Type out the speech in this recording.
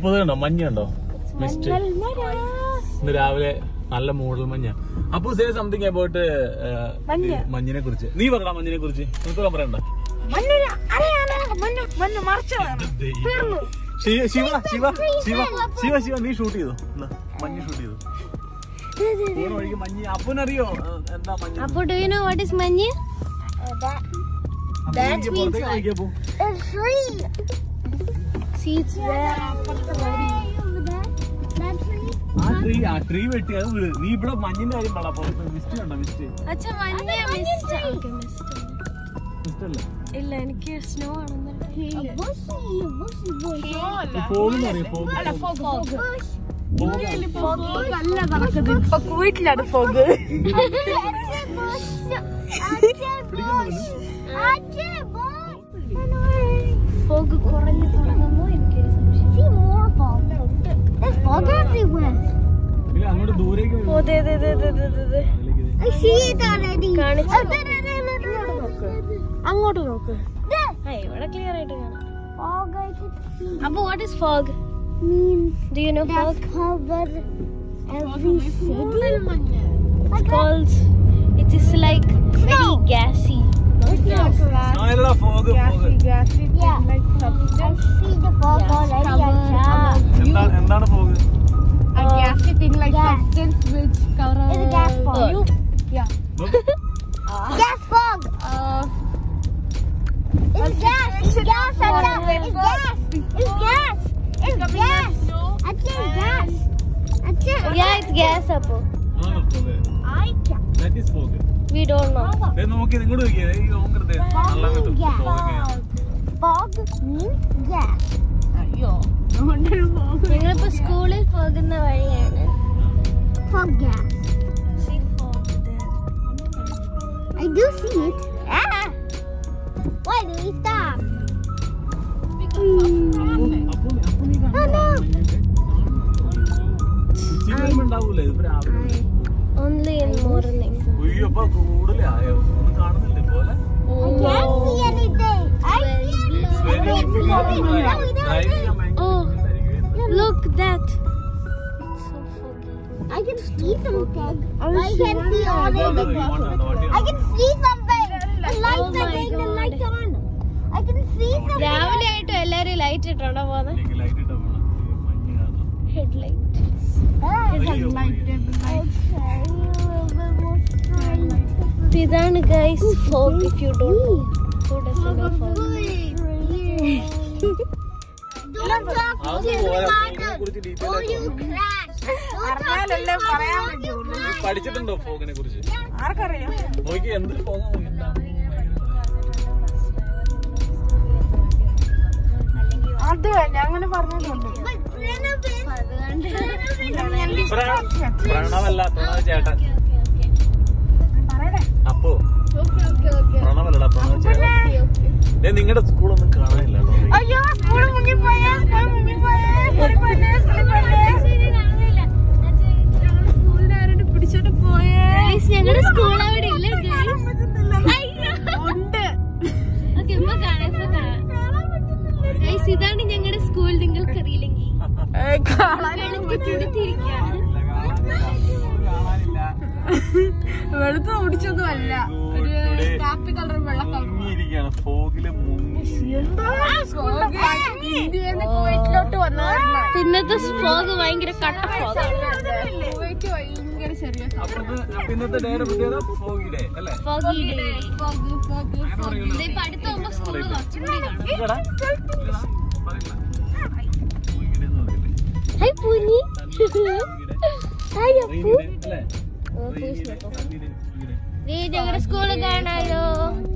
അപ്പൊ ഇത് കണ്ടോ മഞ്ഞ കണ്ടോ മിസ്റ്റ് ഇന്ന് രാവിലെ നല്ല മൂടൽ മഞ്ഞ അപ്പൊ സേ സംതിങ് അബൌട്ട് മഞ്ഞിനെ കുറിച്ച് നീ പറയടാ മഞ്ഞിനെ കുറിച്ച് നിനക്ക് പറയണ്ട മഞ്ഞിന് അറിയാനാ മഞ്ഞ് മഞ്ഞ് മറിച്ചതാണ് തീർന്നു ശിവ ശിവ ശിവ ശിവ ശിവ ശിവ നീ ഷൂട്ട് ചെയ്തു എന്നാ, മഞ്ഞ് ഷൂട്ട് ചെയ്തു പോണ വഴിക്ക് മഞ്ഞ് അപ്പനറിയോ ഏഹ്, എന്താ മഞ്ഞ് അപ്പൊ do you know what is മഞ്ഞ് അപ്പൊ എനിക്ക് പുറത്തേക്ക് നോക്കിയാ പോ. സീറ്റ്സ് ആ ട്രീ ആ ട്രീ വെട്ടി അത് വീട് നീ ഇവിടെ മഞ്ഞിന്റെ കാര്യം പറ പുറത്ത് മിസ്റ്റ് കണ്ടോ മിസ്റ്റ് അച്ഛാ മഞ്ഞ മിസ്റ്റ് ഓക്കെ മിസ്റ്റ് മിസ്റ്റ് അല്ലേ ഇല്ല എനിക്ക് സ്നോ ആണെന്ന് ഫോഗ് അറിയാം ഫോഗ് നല്ല നടക്കുന്നത് ഇപ്പൊ കുവൈറ്റിലാണ് ഫോഗ് ഫോഗ് കുറഞ്ഞു തുടങ്ങുമ്പോ എനിക്കൊരു സംശയം ഇല്ല അങ്ങോട്ട് ദൂരേക്ക് ഓ, ദേ, ദേ, ദേ, ദേ, ദേ, ദേ, ദേ. കാണിച്ചു അങ്ങോട്ട് നോക്ക് ആ, ഇവിടെ ക്ലിയർ ആയിട്ട് കാണാം അപ്പൊ what is fog do you know fog calls it is like very gassy ആ ഫോഗ് ഫോഗ് എന്താണ് എന്താണ് fog Gas fog. It's gas. It's gas. Acha. It's gas. It's gas. It's gas. Acha, it's gas. Acha. yeah it's gas അപ്പൊ ആണോ fog that is fog we don't know ദേ നോക്കി ഇങ്ങോട്ട് നോക്കിയേ ഈ നോക്കരുത് നല്ല കിട്ടും ഫോഗ് Fog means gas. ഞങ്ങളിപ്പോ സ്കൂളിൽ പോകുന്ന വഴിയാണ് Fog gas. See fog there. I do see it. Ah. Why do we stop? അപ്പൊ അപ്പൊ നീ കണ്ടോ ഉച്ചയ്ക്ക് വരുമ്പോ ഉണ്ടാവൂലേ ഇതിപ്പോ രാവിലെ only in morning ഉയ്യോ അപ്പൊ കൂടുതലായോ ഒന്നും കാണുന്നില്ല പോലെ I can't see anything. I see very it. ഡ്രൈവ് ചെയ്യാൻ ഭയങ്കര Oh. ബുദ്ധിമുട്ടായിരിക്കും. look that so foggy I can see something. I can see all ഇതാണ് of ഈ it. വണ്ടി കണ്ടോ, വണ്ടി I കണ്ടോ? can see something. The lights Oh are my going, the God. lights are on. I can see something. രാവിലെ ആയിട്ടും എല്ലാരും light ഇട്ടാണോ പോകുന്നത് എനിക്ക് ലൈറ്റ് ഇട്ടാ പോണം ഈ മഞ്ഞ് കാരണം ഹെഡ്ലൈറ്റ് അയ്യോ, ഇതാണ് guys fog if you don't who doesn't know fog Don't talk അത് to പോരാ, your ഫോഗിനെ mother. കുറിച്ച് ഡീറ്റെയിൽ Or ആയിട്ട് you പറ. crash. Don't talk to അറിഞ്ഞാലല്ലേ your പറയാൻ mother. You പറ്റുള്ളൂ നീ പഠിച്ചിട്ടുണ്ടോ ഫോഗിനെ കുറിച്ച് ആർക്കറിയാം നോക്കി എന്തൊരു ഫോഗാ നോക്കി എന്താ അത് ഞാൻ അങ്ങനെ പറഞ്ഞിട്ടുണ്ട് പ്ര- പ്രണവല്ല പ്രണവ് ചേട്ടൻ പറയണേ അപ്പോ പ്രണവല്ലടാ പ്രണവ് ചേട്ടൻ ഏ നിങ്ങളുടെ സ്കൂളൊന്നും കാണാനില്ല കേട്ടോ. അയ്യോ സ്കൂൾ മുങ്ങിൽ പോയേ സ്കൂൾ മുങ്ങിൽ പോയേ സ്കൂളിൽ പോയേ സ്കൂളിൽ പോയേ സ്കൂളിൽ ആരുടെ പിടിച്ചോണ്ട് പോയേ ഞങ്ങളുടെ സ്കൂൾ അവിടെ ഇല്ല ഉണ്ട് ഓക്കെ ഇപ്പൊ കാണാം ഇപ്പൊ കാണാം ഗൈസ് ഇതാണ് ഞങ്ങളുടെ സ്കൂൾ നിങ്ങൾക്ക് അറിയില്ലെങ്കിൽ വെളുത്തിരിക്കുകയാണ് വെളുത്ത് കുടിച്ചൊന്നും അല്ല ഒരു കാപ്പി കളർ വെള്ള കളർ മുങ്ങിയിരിക്കുകയാണ് ഫോഗില് മുങ്ങി ഇന്ത്യന്ന് കുവൈറ്റിലോട്ട് വന്നവരുന്ന പിന്നത്തെ ഫോഗ് ഭയങ്കര കട്ട ഫോഗ് കുവൈറ്റ് ഭയങ്കര ചെറിയ അപ്പൊ ഇത് അപ്പൊ ഇന്നത്തെ ഡേയുടെ പ്രത്യേകത ഫോഗി ഡേ അല്ലേ ഫോഗി ഡേ ഫോഗ് ഫോഗ് അങ്ങനെ പറയുമല്ലോ ഇപ്പൊ അടുത്ത് പോകുമ്പോ സ്കൂൾ കുറച്ചും കൂടി കാണും ഇല്ലടാ? ഇല്ലടാ? പറയില്ല. ഫോഗി ഡേ എന്ന് പറയില്ലേ? Hi Pooni hi rainy day, അല്ലേ? ഓ, rainy day, sunny day, foggy day. ഞങ്ങളുടെ സ്കൂൾ കാണാലോ